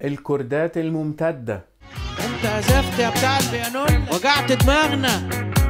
الكوردات الممتدة انت عزفت يا بتاع البيانون وجعت دماغنا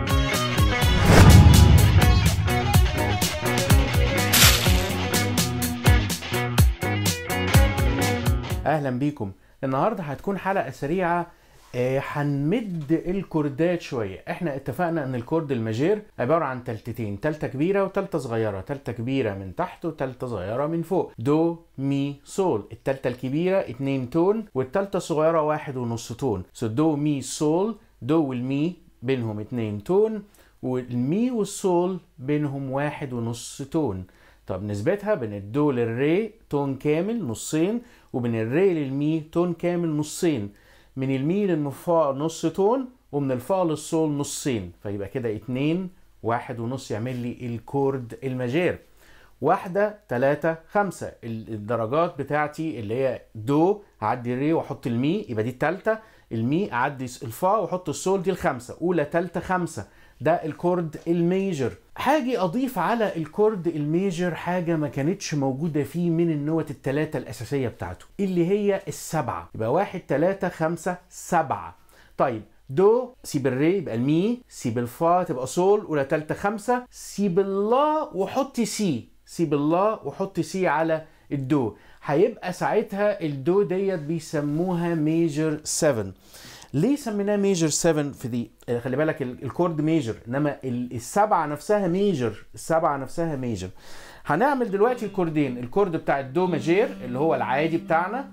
اهلا بيكم النهارده هتكون حلقه سريعه آه، هنمد الكوردات شويه احنا اتفقنا ان الكورد الماجير عباره عن تلتتين تالتة كبيره وتالتة صغيره تالتة كبيره من تحت وتالتة صغيره من فوق دو مي سول التالتة الكبيره اتنين تون والتالتة الصغيره واحد ونص تون سو دو مي سول دو والمي بينهم اتنين تون والمي والسول بينهم واحد ونص تون طب نسبتها بين الدو للري تون كامل نصين وبين الري للمي تون كامل نصين من المي للفا نص تون ومن الفا للصول نصين فيبقى كده اتنين واحد ونص يعمل لي الكورد الماجير واحدة تلاتة خمسة ال- الدرجات بتاعتي اللي هي دو هعدي الري واحط المي يبقى دي التالتة المي اعدي س- الفا واحط السول دي الخمسة اولى تالتة خمسة ده الكورد الميجر هاجي اضيف على الكورد الميجر حاجة ما كانتش موجودة فيه من النوت التلاتة الاساسية بتاعته اللي هي السبعة يبقى واحد تلاتة خمسة سبعة طيب دو سي بالري يبقى المي سي بالفا تبقى سول اولى تالتة خمسة سي باللا وحطي سي سي باللا وحطي سي على الدو هيبقى ساعتها الدو ديت بيسموها ميجر 7 ليه سميناه ميجر 7 في دي آه، خلي بالك ال- الكورد ميجر انما ال- السبعه نفسها ميجر السبعه نفسها ميجر هنعمل دلوقتي الكوردين الكورد بتاع الدو ماجير اللي هو العادي بتاعنا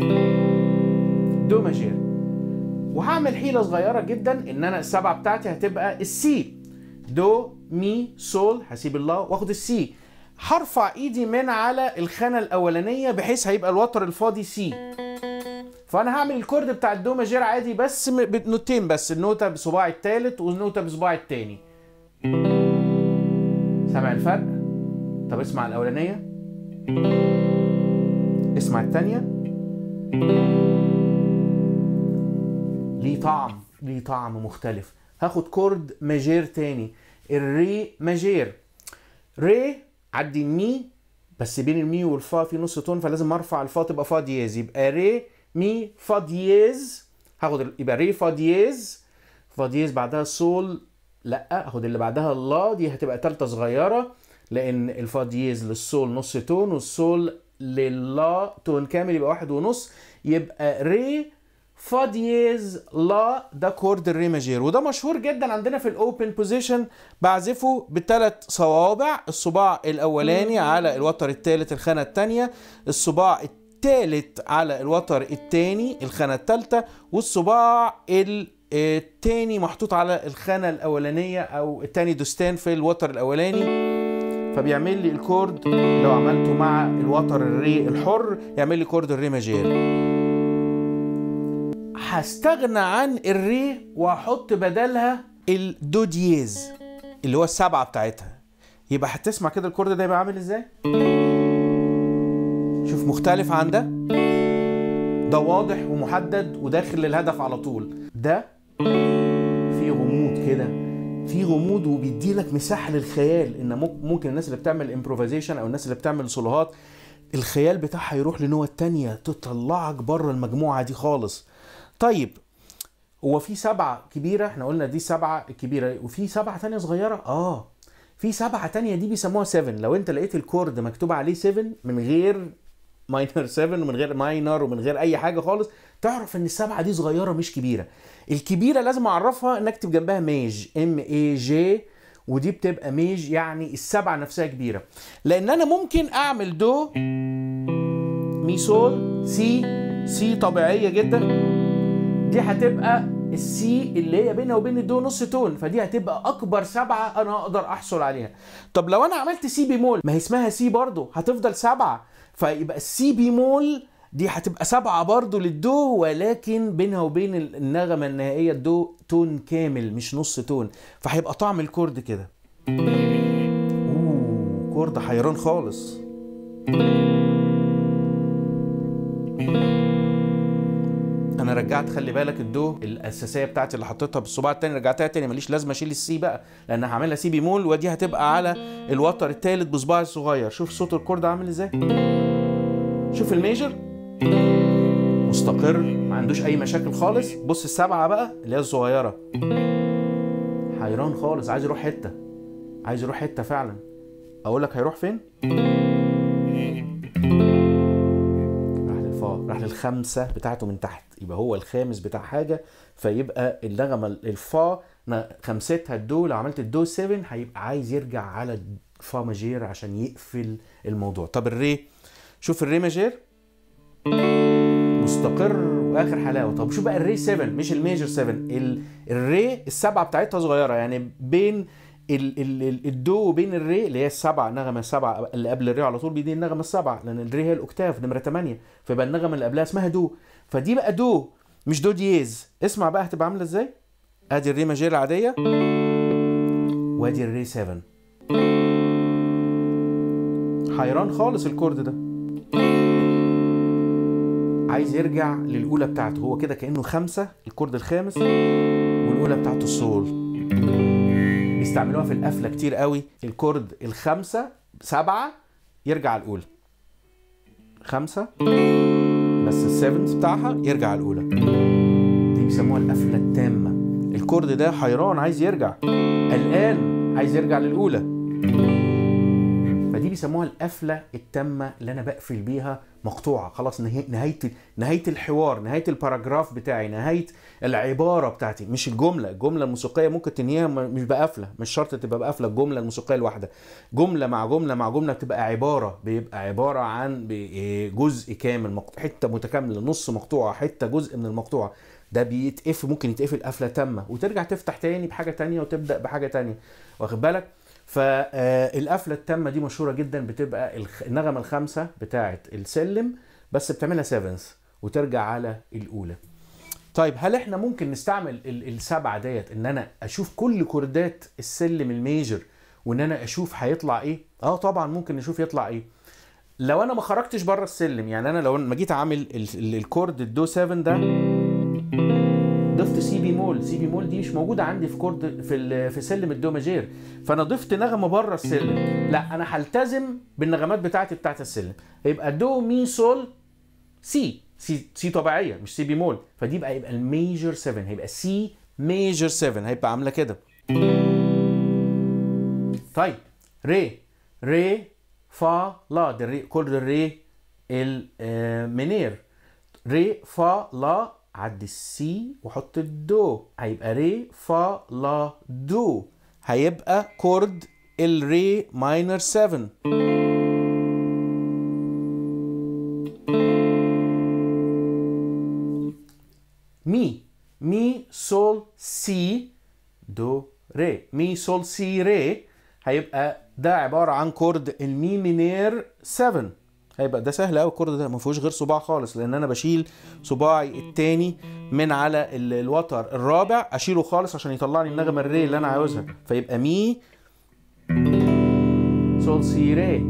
دو ماجير وهعمل حيله صغيره جدا ان انا السبعه بتاعتي هتبقى السي دو مي سول هسيب الله واخد السي هرفع ايدي من على الخانه الاولانيه بحيث هيبقى الوتر الفاضي سي فانا هعمل الكورد بتاع الدو ماجير عادي بس م- بنوتين بس النوته بصباعي الثالث والنوته بصباعي الثاني سامع الفرق طب اسمع الاولانيه اسمع الثانيه ليه طعم ليه طعم مختلف هاخد كورد ماجير تاني الري ماجير ري عدي المي بس بين المي والفا في نص تون فلازم ارفع الفا تبقى فا دياز يبقى ري مي فا دياز هاخد ال- يبقى ري فا دياز فا دياز بعدها سول لا اخد اللي بعدها اللا دي هتبقى تالتة صغيرة لان الفا دياز للسول نص تون والسول للا تون كامل يبقى واحد ونص يبقى ري فا دييز لا ده كورد الري ماجير وده مشهور جدا عندنا في الاوبن بوزيشن بعزفه بثلاث صوابع الصباع الاولاني على الوتر الثالث الخانه الثانيه الصباع الثالث على الوتر الثاني الخانه الثالثه والصباع ال- التاني محطوط على الخانه الاولانيه او التاني دوستان في الوتر الاولاني فبيعمل لي الكورد لو عملته مع الوتر الري الحر يعمل لي كورد الري ماجير هستغنى عن الري واحط بدلها الدو دييز اللي هو السبعه بتاعتها يبقى هتسمع كده الكورد ده يبقى عامل ازاي شوف مختلف عن ده ده واضح ومحدد وداخل للهدف على طول ده في غموض كده في غموض وبيدي لك مساحه للخيال ان ممكن- ممكن الناس اللي بتعمل امبروفيزيشن او الناس اللي بتعمل صولوهات الخيال بتاعها يروح لنوع تانية تطلعك بره المجموعه دي خالص طيب هو في سبعة كبيرة احنا قلنا دي سبعة كبيرة وفي سبعة تانية صغيرة اه في سبعة تانية دي بيسموها 7 لو انت لقيت الكورد مكتوب عليه 7 من غير ماينر 7 ومن غير ماينر ومن غير اي حاجة خالص تعرف ان السبعة دي صغيرة مش كبيرة الكبيرة لازم اعرفها ان اكتب جنبها ميج ام اي جي ودي بتبقى ميج يعني السبعة نفسها كبيرة لان انا ممكن اعمل دو مي سول سي سي طبيعية جدا دي هتبقى السي اللي هي بينها وبين الدو نص تون فدي هتبقى اكبر سبعه انا اقدر احصل عليها طب لو انا عملت سي بيمول ما هي اسمها سي برضو هتفضل سبعه فيبقى السي بيمول دي هتبقى سبعة برضو للدو ولكن بينها وبين النغمة النهائية الدو تون كامل مش نص تون فهيبقى طعم الكورد كده اوه كورد حيران خالص انا رجعت خلي بالك الدو الاساسيه بتاعتي اللي حطيتها بالصباع التاني رجعتها تاني ماليش لازمه اشيل السي بقى لان هعملها سي بيمول ودي هتبقى على الوتر التالت بصباعي الصغير شوف صوت الكورد عامل ازاي شوف الميجر مستقر ما عندوش اي مشاكل خالص بص السبعه بقى اللي هي الصغيره حيران خالص عايز يروح حته عايز يروح حته فعلا اقول لك هيروح فين راح للفا راح للخمسه بتاعته من تحت يبقى هو الخامس بتاع حاجه فيبقى النغمه الفا ن- خمستها الدو لو عملت الدو 7 هيبقى عايز يرجع على الفا ماجير عشان يقفل الموضوع طب الري شوف الري ماجير مستقر واخر حلاوه طب شوف بقى الري 7 مش الميجر 7 ال... الري السبعه بتاعتها صغيره يعني بين ال... ال... ال- الدو وبين الري اللي هي السبعه نغمه سبعه اللي قبل الري على طول دي النغمه السبعه لان الري هي الاوكتاف نمره 8 فيبقى النغمه اللي قبلها اسمها دو فدي بقى دو مش دو دييز اسمع بقى هتبقى عامله ازاي ادي الري ماجير العاديه وادي الري 7 حيران خالص الكورد ده عايز يرجع للاولى بتاعته هو كده كانه خمسه الكورد الخامس والاولى بتاعته السول بيستعملوها في القفله كتير قوي الكورد الخمسه سبعه يرجع الاولى خمسه بس السيفنز بتاعها يرجع الاولى دي بيسموها القفله التامه الكورد ده حيران عايز يرجع قلقان عايز يرجع للاولى فدي بيسموها القفله التامه اللي انا بقفل بيها مقطوعه خلاص نهايه نهايه نهايه الحوار نهايه الباراجراف بتاعي نهايه العباره بتاعتي مش الجمله الجمله الموسيقيه ممكن تنهيها م- مش بقفله مش شرط تبقى بقفله الجمله الموسيقيه الواحده جمله مع جمله مع جمله بتبقى عباره بيبقى عباره عن ب- إيه جزء كامل مقطوع حته متكامله نص مقطوعه حته جزء من المقطوعه ده بيتقفل ممكن يتقفل قفله تامه وترجع تفتح تاني بحاجه تانية وتبدا بحاجه تانية واخد بالك فالقفله التامه دي مشهوره جدا بتبقى الخ- النغمه الخامسه بتاعه السلم بس بتعملها سيفنز وترجع على الاولى طيب هل احنا ممكن نستعمل ال- السبعه ديت ان انا اشوف كل كوردات السلم الميجر وان انا اشوف هيطلع ايه اه طبعا ممكن نشوف يطلع ايه لو انا ما خرجتش بره السلم يعني انا لو ما جيت عامل ال- ال- الكورد الدو 7 ده ضفت سي بي مول سي بي مول دي مش موجوده عندي في كورد في ال- في سلم الدو ماجير فانا ضفت نغمه بره السلم لا انا هلتزم بالنغمات بتاعتي بتاعت السلم يبقى دو مي سول سي سي سي طبيعيه مش سي بي مول فدي بقى يبقى الميجر 7 هيبقى سي ميجر 7 هيبقى عامله كده طيب ري ري فا لا ده الري كورد الري المنير ري فا لا عدي السي وحط الدو هيبقى ري فا لا دو هيبقى كورد الري ماينر 7 مي مي سول سي دو ري مي سول سي ري هيبقى ده عبارة عن كورد المي مينير 7 هيبقى ده سهل قوي الكورد ده ما فيهوش غير صباع خالص لان انا بشيل صباعي التاني من على ال- الوتر الرابع اشيله خالص عشان يطلع لي النغمه الري اللي انا عاوزها فيبقى مي سول سي ري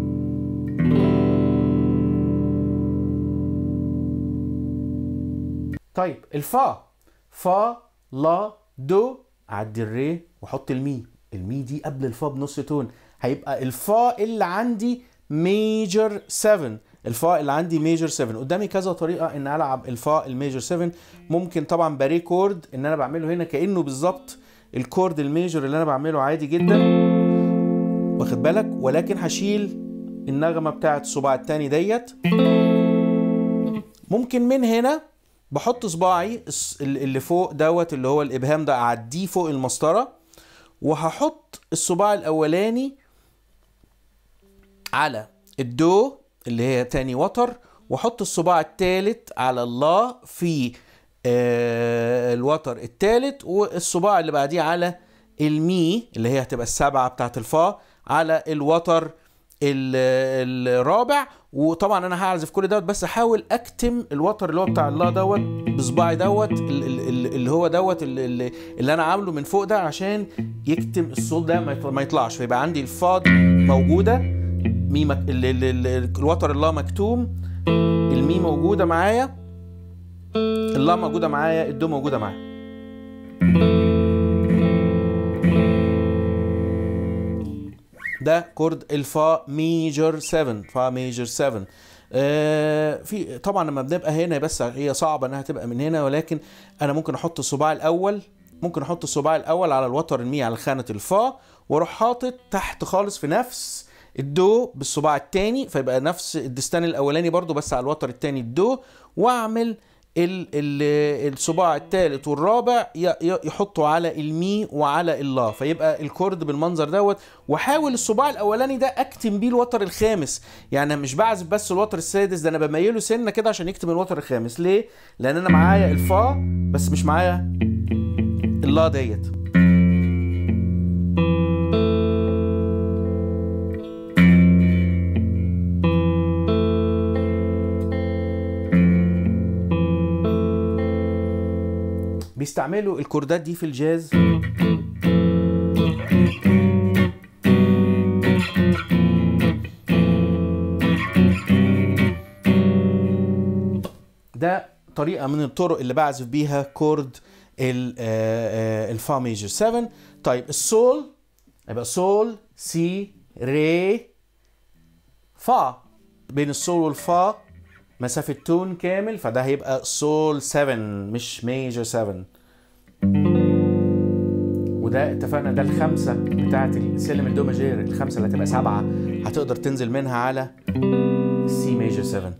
طيب الفا فا لا دو عدي الري وحط المي المي دي قبل الفا بنص تون هيبقى الفا اللي عندي ميجر 7 الفا اللي عندي ميجر 7 قدامي كذا طريقه ان العب الفا الميجر 7 ممكن طبعا باري كورد ان انا بعمله هنا كانه بالظبط الكورد الميجر اللي انا بعمله عادي جدا واخد بالك ولكن هشيل النغمه بتاعت الصباع التاني ديت ممكن من هنا بحط صباعي الس- اللي فوق دوت اللي هو الابهام ده اعديه فوق المسطره وهحط الصباع الاولاني على الدو اللي هي تاني وتر واحط الصباع التالت على الله في آه الوتر التالت والصباع اللي بعديه على المي اللي هي هتبقى السبعة بتاعت الفا على الوتر ال- الرابع وطبعا انا هعزف كل دوت بس احاول اكتم الوتر اللي هو بتاع الله دوت بصباعي دوت ال- ال- ال- اللي هو دوت ال- ال- اللي انا عامله من فوق ده عشان يكتم الصوت ده ما يطل- ما يطلعش فيبقى عندي الفا موجوده مي مك... ال... ال... ال... الوتر الله مكتوم المي موجوده معايا اللا موجوده معايا الدو موجوده معايا ده كورد الفا ميجر 7 فا ميجر 7 آه في طبعا لما بنبقى هنا بس هي صعبه انها تبقى من هنا ولكن انا ممكن احط الصباع الاول ممكن احط الصباع الاول على الوتر المي على خانه الفا واروح حاطط تحت خالص في نفس الدو بالصباع التاني فيبقى نفس الدستان الاولاني برضو بس على الوتر التاني الدو واعمل ال ال الصباع الثالث والرابع ي- ي- يحطوا على المي وعلى اللا فيبقى الكورد بالمنظر دوت واحاول الصباع الاولاني ده اكتم بيه الوتر الخامس يعني أنا مش بعزف بس الوتر السادس ده انا بميله سنه كده عشان يكتم الوتر الخامس ليه لان انا معايا الفا بس مش معايا اللا ديت بيستعملوا الكوردات دي في الجاز ده طريقة من الطرق اللي بعزف بيها كورد ال- آه، آه، الفا ميجر 7 طيب السول يبقى سول سي ري فا بين السول والفا مسافة تون كامل فده هيبقى سول 7 مش ميجر 7 وده اتفقنا ده الخمسة بتاعت السلم الدو ماجير الخمسة اللي هتبقى سبعة هتقدر تنزل منها على سي ميجر 7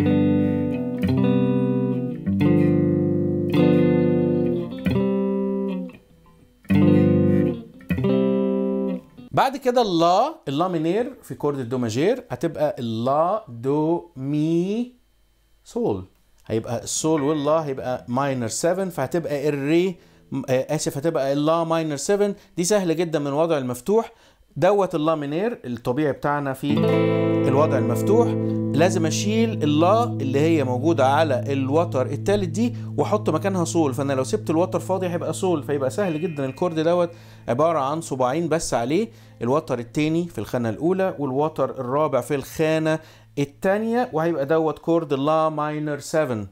بعد كده اللا اللا مينير في كورد الدو ماجير هتبقى اللا دو مي سول هيبقى السول واللا هيبقى ماينر 7 فهتبقى الري م- آه، اسف هتبقى اللا ماينر 7 دي سهله جدا من الوضع المفتوح دوت اللا مينير الطبيعي بتاعنا في الوضع المفتوح لازم اشيل اللا اللي هي موجوده على الوتر التالت دي واحط مكانها سول فانا لو سبت الوتر فاضي هيبقى سول فيبقى سهل جدا الكورد دوت عباره عن صباعين بس عليه الوتر التاني في الخانه الاولى والوتر الرابع في الخانه التانية وهيبقى دوت كورد لا ماينر 7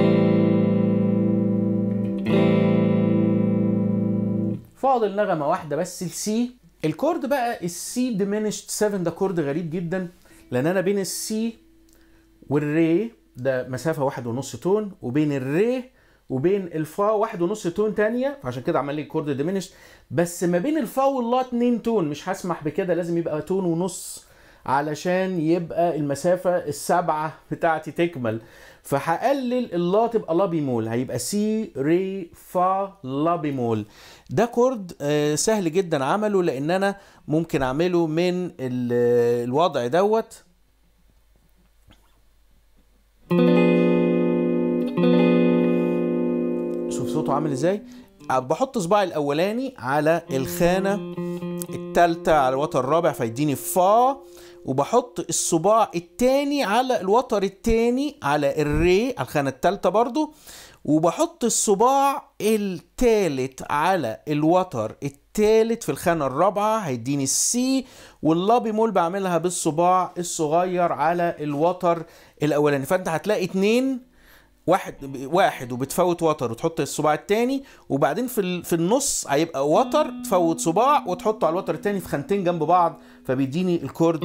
فاضل نغمة واحدة بس السي الكورد بقى السي ديمينشد 7 ده كورد غريب جدا لان انا بين السي والري ده مسافة واحد ونص تون وبين الري وبين الفا واحد ونص تون تانية فعشان كده عمل لي كورد ديمينشد بس ما بين الفا واللا اتنين تون مش هسمح بكده لازم يبقى تون ونص علشان يبقى المسافة السبعة بتاعتي تكمل فهقلل اللا تبقى لا بيمول هيبقى سي ري فا لا بيمول ده كورد آه، سهل جدا عمله لان انا ممكن اعمله من ال- الوضع دوت شوف صوته عامل ازاي بحط صباعي الاولاني على الخانه التالتة على الوتر الرابع فيديني فا وبحط الصباع التاني على الوتر التاني على الري على الخانة التالتة برضو وبحط الصباع التالت على الوتر التالت في الخانة الرابعة هيديني السي واللا بيمول بعملها بالصباع الصغير على الوتر الأولاني فأنت هتلاقي اتنين واحد واحد وبتفوت وتر وتحط الصباع التاني وبعدين في ال- في النص هيبقى وتر تفوت صباع وتحطه على الوتر التاني في خانتين جنب بعض فبيديني الكورد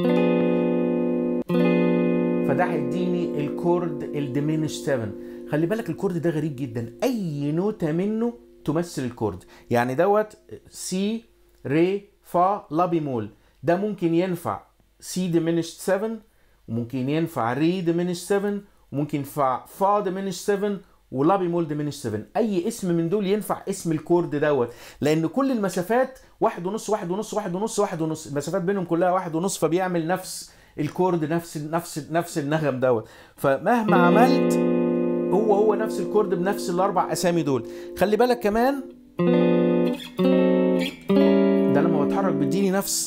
فده هيديني الكورد الديمينش 7 خلي بالك الكورد ده غريب جدا اي نوتة منه تمثل الكورد يعني دوت سي ري فا لا بيمول ده ممكن ينفع سي ديمينش 7 وممكن ينفع ري ديمينش 7 وممكن ينفع فا ديمينش 7 ولا بيمول ديمينش 7 اي اسم من دول ينفع اسم الكورد دوت لان كل المسافات واحد ونص واحد ونص واحد ونص واحد ونص المسافات بينهم كلها واحد ونص فبيعمل نفس الكورد نفس نفس نفس النغم دوت فمهما عملت هو هو نفس الكورد بنفس الاربع اسامي دول خلي بالك كمان ده لما بتحرك بيديني نفس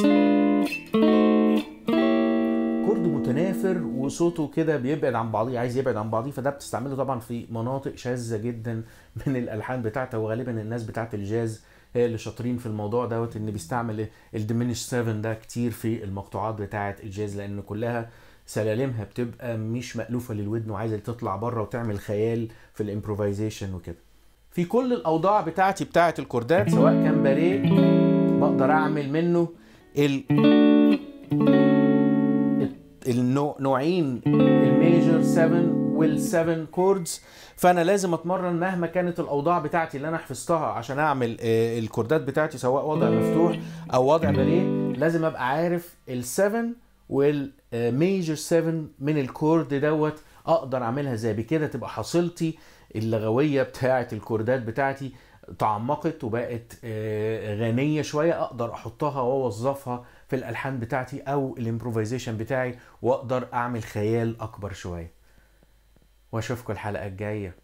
كورد متنافر وصوته كده بيبعد عن بعضيه عايز يبعد عن بعضيه فده بتستعمله طبعا في مناطق شاذه جدا من الالحان بتاعته وغالبا الناس بتاعت الجاز هي اللي شاطرين في الموضوع دوت ان بيستعمل الديمينش 7 ده كتير في المقطوعات بتاعت الجاز لان كلها سلالمها بتبقى مش مألوفة للودن وعايزة تطلع بره وتعمل خيال في الامبروفيزيشن وكده في كل الاوضاع بتاعتي بتاعت الكوردات سواء كان باليه بقدر اعمل منه ال النوعين الميجر 7 وال7 كوردز فانا لازم اتمرن مهما كانت الاوضاع بتاعتي اللي انا حفظتها عشان اعمل آه، الكوردات بتاعتي سواء وضع مفتوح او وضع باليه لازم ابقى عارف ال7 والميجر 7 من الكورد دوت اقدر اعملها ازاي بكده تبقى حصيلتي اللغويه بتاعه الكوردات بتاعتي تعمقت وبقت آه، غنيه شويه اقدر احطها واوظفها في الالحان بتاعتي او الامبروفيزيشن بتاعي واقدر اعمل خيال اكبر شويه واشوفكم الحلقه الجايه